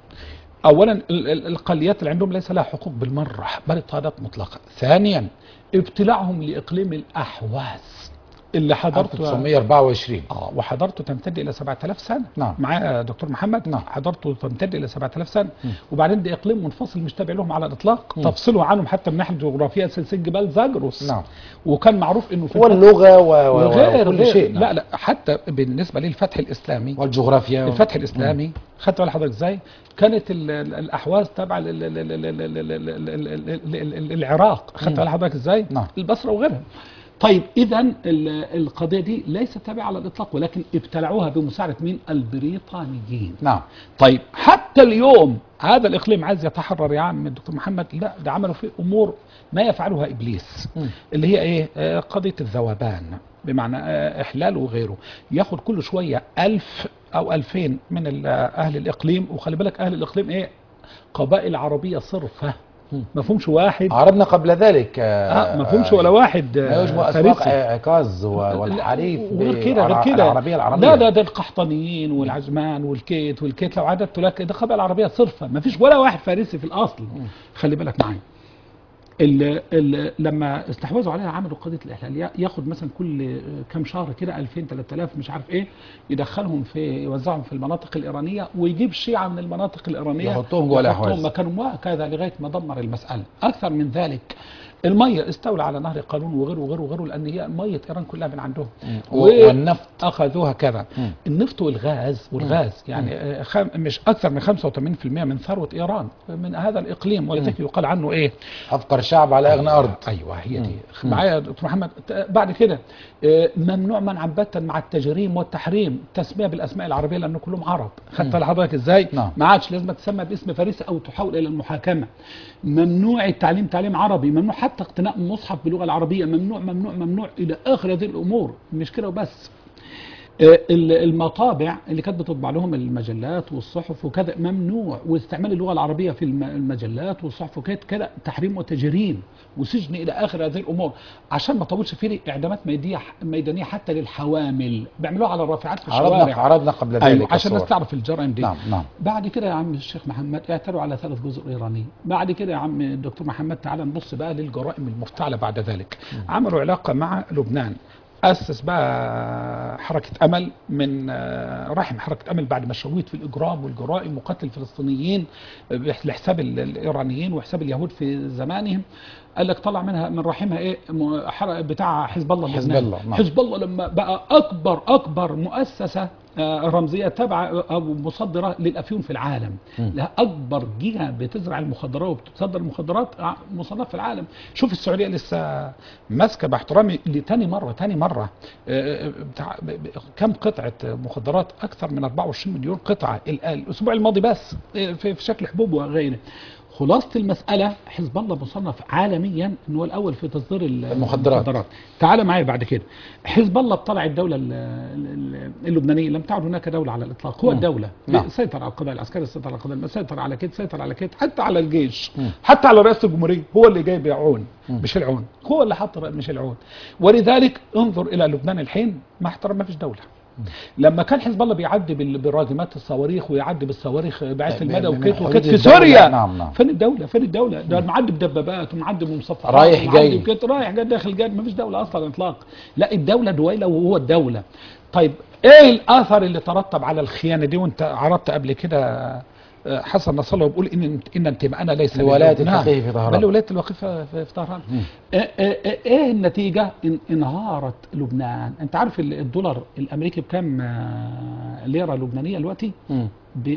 اولا ال- ال- القليات اللي عندهم ليس لها حقوق بالمره بل اضطهادات مطلقه ثانيا ابتلاعهم لاقليم الاحواز اللي حضرته 1924 اه وحضرته تمتد الى 7000 سنه نعم. معايا يا دكتور محمد نعم. حضرته تمتد الى 7000 سنه م. وبعدين ده اقليم منفصل مش تابع لهم على الاطلاق م. تفصلوا عنهم حتى من الناحيه الجغرافيه سلسله جبال زاجروس نعم وكان معروف انه في واللغه و- و- وغير وكل غير شيء نعم. لا لا حتى بالنسبه للفتح الاسلامي والجغرافيا الفتح الاسلامي خدت بال حضرتك ازاي؟ كانت ال- ال- الاحواز تبع ال- ال- ال- ال- ال- ال- ال- ال- ال- ال- ال- العراق خدت بال حضرتك ازاي؟ نعم. البصره وغيرها. طيب اذا القضيه دي ليست تابعه على الاطلاق ولكن ابتلعوها بمساعده مين؟ البريطانيين. نعم طيب حتى اليوم هذا الاقليم عايز يتحرر يا عم الدكتور محمد لا ده عملوا فيه امور ما يفعلها ابليس مم. اللي هي ايه آه، قضيه الذوبان بمعنى آه، احلال وغيره ياخد كل شويه ألف او ألفين من ال- آه، اهل الاقليم وخلي بالك اهل الاقليم ايه قبائل عربيه صرفه مم. ما فيهمش واحد عربنا قبل ذلك آه ما فيهمش ولا واحد ما آه، يشبه اسواق فارسي. عكاظ و- والحريف وغير كده غير بالع- كده العربيه العربيه لا لا ده القحطانيين والعزمان والكيت والكيت لو عددت لك ده قبائل عربيه صرفه ما فيش ولا واحد فارسي في الاصل خلي بالك معايا ال ال لما استحوذوا عليها عملوا قضيه الاحلال يا- ياخد مثلا كل كام شهر كده 2000 3000 مش عارف ايه يدخلهم في يوزعهم في المناطق الايرانيه ويجيب شيعه من المناطق الايرانيه يحطهم جوه الأحواز. يحطهم مكانهم وهكذا لغايه ما دمر المساله اكثر من ذلك الميه استولى على نهر قانون وغيره وغيره وغيره لان هي ميه ايران كلها من عندهم و- والنفط اخذوها كذا مم. النفط والغاز والغاز يعني آه، خم مش اكثر من 85% من ثروه ايران من هذا الاقليم ولذلك يقال عنه ايه افقر شعب على اغنى ارض ايوه هي دي مم. معايا يا دكتور محمد ت- بعد كده آه، ممنوع منعا باتا مع التجريم والتحريم تسميه بالاسماء العربيه لان كلهم عرب خدت مم. لحضرتك ازاي نعم. ما عادش لازم تسمى باسم فارسي او تحول الى المحاكمه ممنوع التعليم تعليم عربي ممنوع حتى اقتناء مصحف باللغه العربيه ممنوع ممنوع ممنوع الى اخر هذه الامور مش كده وبس آه، ال- المطابع اللي كانت بتطبع لهم المجلات والصحف وكذا ممنوع واستعمال اللغه العربيه في الم- المجلات والصحف وكده كده تحريم وتجريم وسجن الى اخر هذه الامور عشان ما اطولش فيه اعدامات ميدانيه ميدانيه حتى للحوامل بيعملوها على الرافعات في عرضنا الشوارع عرضنا قبل ذلك ايوه عشان الصور. الناس تعرف الجرائم دي نعم نعم بعد كده يا عم الشيخ محمد اعتروا على ثلاث جزر ايرانيه بعد كده يا عم الدكتور محمد تعالى نبص بقى للجرائم المفتعله بعد ذلك عملوا علاقه مع لبنان اسس بقى حركه امل من آه، رحم حركه امل بعد ما شويت في الاجرام والجرائم وقتل الفلسطينيين لحساب ال- الايرانيين وحساب اليهود في زمانهم قال لك طلع منها من رحمها ايه م- حرق بتاع حزب الله حزب لبنان. الله، نعم. حزب الله لما بقى اكبر اكبر مؤسسه آه، رمزيه تابعه او مصدره للافيون في العالم مم. لها اكبر جهه بتزرع المخدرات وبتصدر المخدرات ع- مصنفه في العالم شوف السعوديه لسه ماسكه باحترامي لتاني مره تاني مره آه، بتاع ب- ب- كم قطعه مخدرات اكثر من 24 مليون قطعه ال- الاسبوع الماضي بس آه، في في شكل حبوب وغيره خلاصة المسألة حزب الله مصنف عالميا ان هو الاول في تصدير ال- المخدرات. تعال معايا بعد كده حزب الله ابتلع الدولة ال- ال- اللبنانية لم تعد هناك دولة على الاطلاق هو مم. الدولة نعم. سيطر على القضاء العسكري سيطر على القضاء سيطر على كده سيطر على كده حتى على الجيش مم. حتى على رئاسة الجمهورية هو اللي جايب عون مم. مش العون هو اللي حط مش العون ولذلك انظر الى لبنان الحين ما احترم ما فيش دولة لما كان حزب الله بيعدي بال- بالراجمات الصواريخ ويعدي بالصواريخ بعث من- المدى من وكده حدود وكده في الدولة. سوريا نعم نعم فين الدولة فين الدولة ده معدي بدبابات ومعدي بمصفحات رايح ومعدي جاي. بكده رايح جاي داخل جاي مفيش دولة اصلا اطلاق لا الدولة دويلة وهو الدولة طيب ايه الاثر اللي ترتب على الخيانة دي وانت عرضت قبل كده آه، حسن نصر الله بيقول ان ان انتماءنا ليس لولاية لله. نعم. الفقيه في طهران. بل ولاية الوقيف في في طهران مم. ايه إيه- ايه النتيجة ان انهارت لبنان انت عارف ال- الدولار الامريكي بكام آه، ليرة لبنانية دلوقتي مم. ب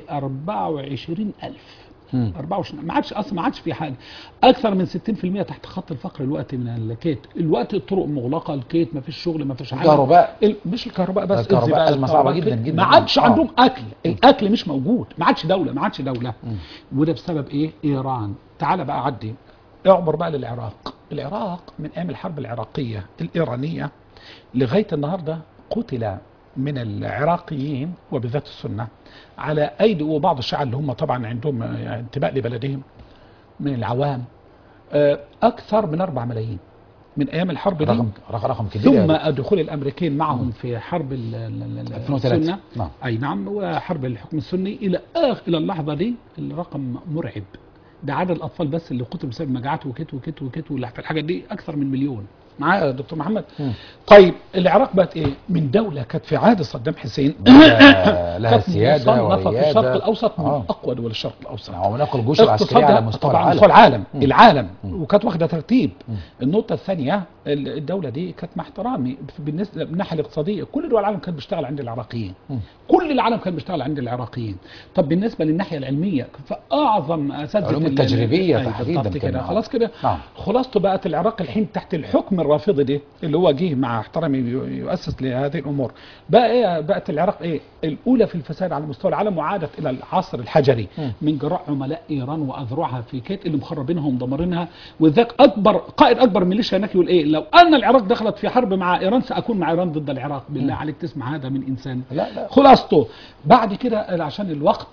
24000 مم. 24 ما عادش اصلا ما عادش في حاجه اكثر من 60% تحت خط الفقر الوقت من الكيت الوقت الطرق مغلقه الكيت ما فيش شغل ما فيش حاجه الكهرباء ال- مش الكهرباء بس الكهرباء الزبالة، أزمة صعبة الكهرباء. جدا جدا ما عادش آه. عندهم اكل الاكل مش موجود ما عادش دوله ما عادش دوله مم. وده بسبب ايه ايران تعال بقى عدي اعبر بقى للعراق العراق من ايام الحرب العراقيه الايرانيه لغايه النهارده قتل من العراقيين وبالذات السنه على ايدي وبعض الشيعة اللي هم طبعا عندهم آه، انتماء لبلدهم من العوام آه، اكثر من 4 ملايين من ايام الحرب دي رقم رقم رقم كبير ثم يعني. دخول الامريكين معهم في حرب ال- ال- ال- 2003 السنه نعم اي نعم وحرب الحكم السني الى اخر الى اللحظه دي الرقم مرعب ده عدد الاطفال بس اللي قتلوا بسبب مجاعات وكت وكت وكت والح- في الحاجات دي اكثر من مليون معايا يا دكتور محمد مم. طيب العراق بقت ايه من دوله كانت في عهد صدام حسين لها لها كانت سيادة مصنفة في الشرق وريادة الاوسط من آه. اقوى دول الشرق الاوسط ومن أقوى الجيوش العسكرية على اقتصادها مستوى طبعا العالم مستوى العالم مم. العالم مم. وكانت واخده ترتيب النقطه الثانيه ال- الدوله دي كانت مع احترامي بالنسبه من الناحيه الاقتصاديه كل دول العالم كانت بتشتغل عند العراقيين مم. كل العالم كان بيشتغل عند العراقيين طب بالنسبه للناحيه العلميه فاعظم اساتذه علوم ال- التجريبية أي تحديداً بالضبط كان. كده خلاص كده نعم خلاصته بقت العراق الحين تحت الحكم الرافضي ده اللي هو جه مع احترامي يو- يؤسس لهذه الامور بقى ايه بقت العراق ايه الاولى في الفساد على مستوى العالم وعادت الى العصر الحجري مم. من جراء عملاء ايران واذرعها في كيت اللي مخربينها ومدمرينها وذاك اكبر قائد اكبر ميليشيا هناك يقول ايه لو ان العراق دخلت في حرب مع ايران ساكون مع ايران ضد العراق بالله عليك تسمع هذا من انسان لا لا خلاصته بعد كده عشان الوقت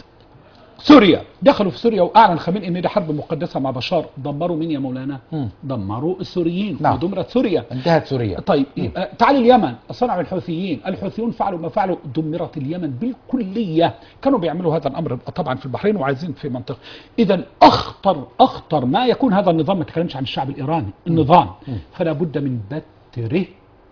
سوريا دخلوا في سوريا واعلن خمين ان دي حرب مقدسه مع بشار دمروا مين يا مولانا مم. دمروا السوريين نعم. ودمرت سوريا انتهت سوريا طيب يبقى تعال اليمن صنعوا الحوثيين الحوثيون فعلوا ما فعلوا دمرت اليمن بالكلية كانوا بيعملوا هذا الأمر طبعا في البحرين وعايزين في منطقة إذا أخطر أخطر ما يكون هذا النظام ما تكلمش عن الشعب الإيراني النظام فلا بد من بتره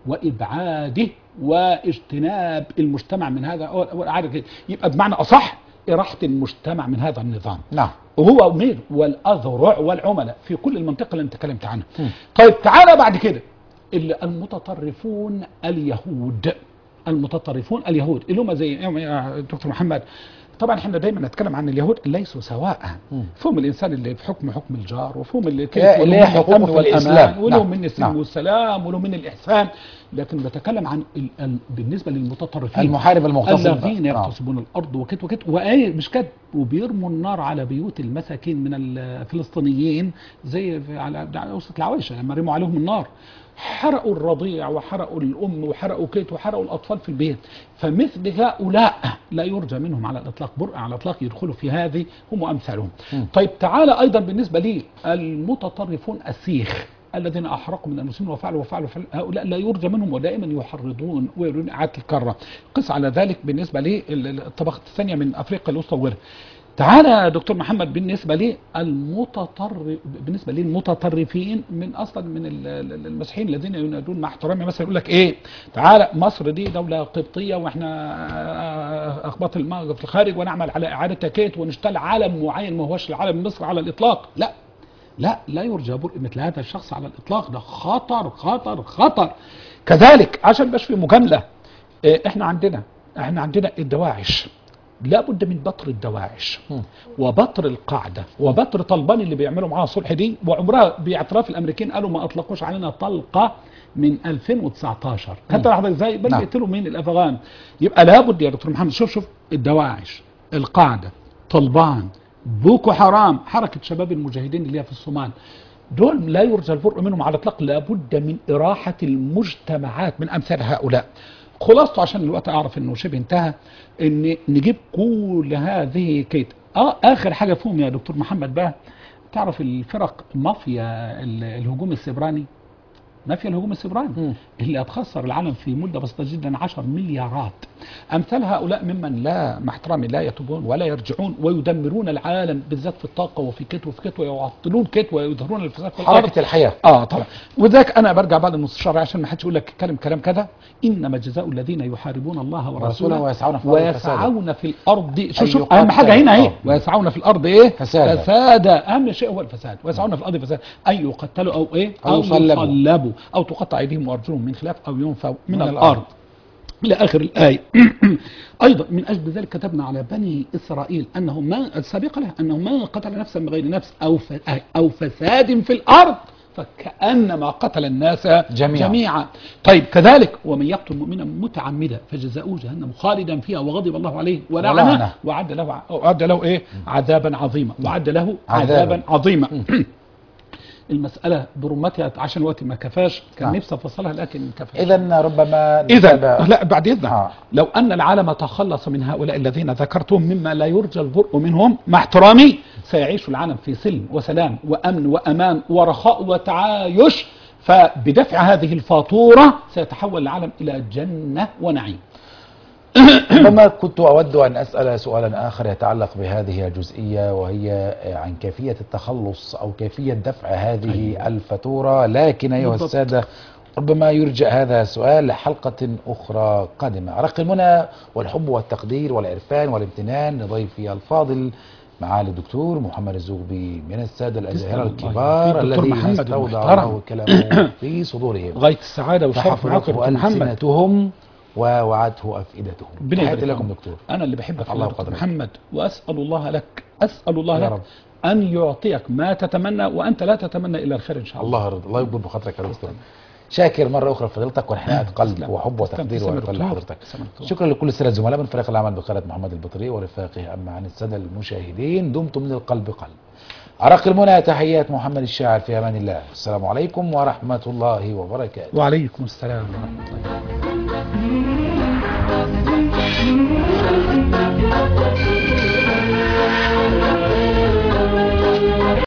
وإبعاده واجتناب المجتمع من هذا وإعادة كده. يبقى بمعنى أصح إراحة المجتمع من هذا النظام نعم وهو مين والأذرع والعملاء في كل المنطقة اللي انت تكلمت عنها مم. طيب تعالى بعد كده ال- المتطرفون اليهود المتطرفون اليهود اللي هم زي يا دكتور محمد طبعا احنا دايما نتكلم عن اليهود ليسوا سواء مم. فهم الانسان اللي في حكم حكم الجار وفهم اللي لا- ولهم ليه من حقوقه الأمن في والأمان الإسلام. ولهم نعم. من السلم نعم. والسلام ولهم من الاحسان لكن بتكلم عن ال- ال- بالنسبه للمتطرفين المحارب المغتصب الذين نعم. يغتصبون الارض وكت وكت وايه مش كده وبيرموا النار على بيوت المساكين من الفلسطينيين زي في على وسط العويشه لما رموا عليهم النار حرقوا الرضيع وحرقوا الأم وحرقوا كيت وحرقوا الأطفال في البيت فمثل هؤلاء لا يرجى منهم على الإطلاق برء على الإطلاق يدخلوا في هذه هم وأمثالهم مم. طيب تعالى أيضا بالنسبة لي المتطرفون السيخ الذين أحرقوا من المسلمين وفعلوا وفعلوا وفعلوا هؤلاء لا يرجى منهم ودائما يحرضون ويرون إعادة الكرة قس على ذلك بالنسبة لي الطبقة الثانية من أفريقيا الوسطى وغيرها تعالى يا دكتور محمد بالنسبة لي المتطرف بالنسبة لي المتطرفين من أصلا من ال- ال- المسيحيين الذين ينادون مع احترامي مثلا يقول لك إيه تعالى مصر دي دولة قبطية وإحنا آه، أخباط الماء في الخارج ونعمل على إعادة تكيت ونشتغل عالم معين ما هوش العالم مصر على الإطلاق لا لا لا يرجى برء مثل هذا الشخص على الإطلاق ده خطر خطر خطر كذلك عشان باش في مجاملة إيه، احنا عندنا احنا عندنا الدواعش لابد من بطر الدواعش مم. وبطر القاعده وبطر طلبان اللي بيعملوا معاها صلح دي وعمرها باعتراف الامريكان قالوا ما اطلقوش علينا طلقه من 2019 خدت لحظه ازاي بل نعم. يقتلوا مين الافغان يبقى لابد يا دكتور محمد شوف شوف الدواعش القاعده طلبان بوكو حرام حركه شباب المجاهدين اللي هي في الصومال دول لا يرجى البرء منهم على الاطلاق لابد من اراحه المجتمعات من امثال هؤلاء خلاصته عشان الوقت اعرف انه شبه انتهى ان نجيب كل هذه كيت اه اخر حاجه فيهم يا دكتور محمد بقى تعرف الفرق مافيا ال- الهجوم السبراني مافيا الهجوم السبراني مم. اللي هتخسر العالم في مده بسيطه جدا 10 مليارات امثال هؤلاء ممن لا مع احترامي لا يتوبون ولا يرجعون ويدمرون العالم بالذات في الطاقه وفي كت وفي كت ويعطلون كت ويظهرون الفساد في الارض حركة الحياة اه طبعا وذاك انا برجع بعد النص الشرعي عشان ما حدش يقول لك كلام كلام كذا انما جزاء الذين يحاربون الله ورسوله ورسوله ويسعون في الأرض فسادا ويسعون في الارض شوف أن شوف اهم حاجه يقتلوا. هنا اهي آه. ويسعون في الارض ايه فسادا. فسادا اهم شيء هو الفساد ويسعون في الارض فسادا ان يقتلوا او ايه أو يصلبوا. يصلبوا او تقطع ايديهم وارجلهم من خلاف او ينفوا من, من من الأرض. الارض إلى آخر الآية أيضا من أجل ذلك كتبنا على بني إسرائيل أنه ما السابقة له أنه ما قتل نفسا بغير نفس أو ف- أو فساد في الأرض فكأنما قتل الناس جميعا. جميعا طيب كذلك ومن يقتل مؤمنا متعمدا فجزاؤه جهنم خالدا فيها وغضب الله عليه ولعنه. ولعنه وعد له وعد له ايه عذابا عظيما وعد له عذابا. عذابا عظيما المسألة برمتها عشان الوقت ما كفاش كان نعم. نفسي افصلها لكن ما كفاش إذا ربما إذا نتابع- لا بعد إذنك آه. لو أن العالم تخلص من هؤلاء الذين ذكرتهم مما لا يرجى البرء منهم مع احترامي سيعيش العالم في سلم وسلام وأمن وأمان ورخاء وتعايش فبدفع هذه الفاتورة سيتحول العالم إلى جنة ونعيم ربما كنت أود أن أسأل سؤالا آخر يتعلق بهذه الجزئية وهي عن كيفية التخلص أو كيفية دفع هذه أيوة. الفاتورة لكن أيها بالضبط. السادة ربما يرجع هذا السؤال لحلقة أخرى قادمة أرق المنى والحب والتقدير والعرفان والامتنان لضيفي الفاضل معالي الدكتور محمد الزغبي من السادة الأزهر تسلم الله. الكبار الدكتور الذين محمد استودع المحترم. الله كلامه في صدورهم غاية السعادة والشرف معك يا فحفظته دكتور محمد ألسنتهم ووعته أفئدتهم ربنا تحياتي يبارك لكم فيك. دكتور أنا اللي بحبك الله الله يا دكتور قدرك. محمد وأسأل الله لك أسأل الله يا لك رب. أن يعطيك ما تتمنى وأنت لا تتمنى إلا الخير إن شاء الله الله يرضى الله يكبر بخاطرك يا دكتور شاكر مرة أخرى فضيلتك وانحناء قلب تسلم. وحب تسلم. وتقدير تسلم يا وعرفان دكتور. لحضرتك تسلم يا دكتور. شكرا لكل السادة الزملاء من فريق العمل بقيادة محمد البطري ورفاقه أما عن السادة المشاهدين دمتم من القلب قلب أرق المنى تحيات محمد الشاعر في أمان الله السلام عليكم ورحمة الله وبركاته وعليكم السلام ورحمة الله